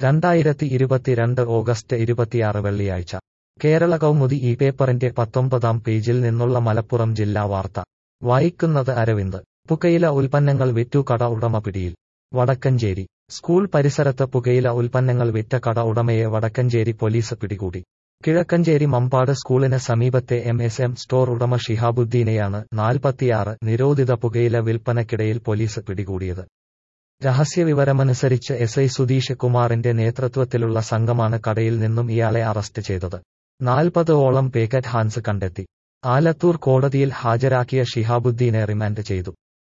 രണ്ടായിരത്തി ഇരുപത്തിരണ്ട് ഓഗസ്റ്റ് ഇരുപത്തിയാറ് വെള്ളിയാഴ്ച കേരള കൗമുദി ഈ പേപ്പറിന്റെ പത്തൊമ്പതാം പേജിൽ നിന്നുള്ള മലപ്പുറം ജില്ലാ വാർത്ത വായിക്കുന്നത് അരവിന്ദ് പുകയില ഉൽപ്പന്നങ്ങൾ വിറ്റു കട ഉടമ പിടിയിൽ വടക്കഞ്ചേരി സ്കൂൾ പരിസരത്ത് പുകയില ഉൽപ്പന്നങ്ങൾ വിറ്റ കട ഉടമയെ വടക്കഞ്ചേരി പോലീസ് പിടികൂടി കിഴക്കഞ്ചേരി മമ്പാട് സ്കൂളിന് സമീപത്തെ എം എസ് എം സ്റ്റോർ ഉടമ ഷിഹാബുദ്ദീനെയാണ് നാൽപ്പത്തിയാറ് നിരോധിത പുകയില വിൽപ്പനക്കിടയിൽ പോലീസ് പിടികൂടിയത് രഹസ്യവിവരമനുസരിച്ച് എസ് ഐ സുധീഷ് കുമാറിന്റെ നേതൃത്വത്തിലുള്ള സംഘമാണ് കടയിൽ നിന്നും ഇയാളെ അറസ്റ്റ് ചെയ്തത് നാൽപ്പത് ഓളം പേക്കറ്റ് ഹാൻസ് കണ്ടെത്തി ആലത്തൂർ കോടതിയിൽ ഹാജരാക്കിയ ഷിഹാബുദ്ദീനെ റിമാൻഡ് ചെയ്തു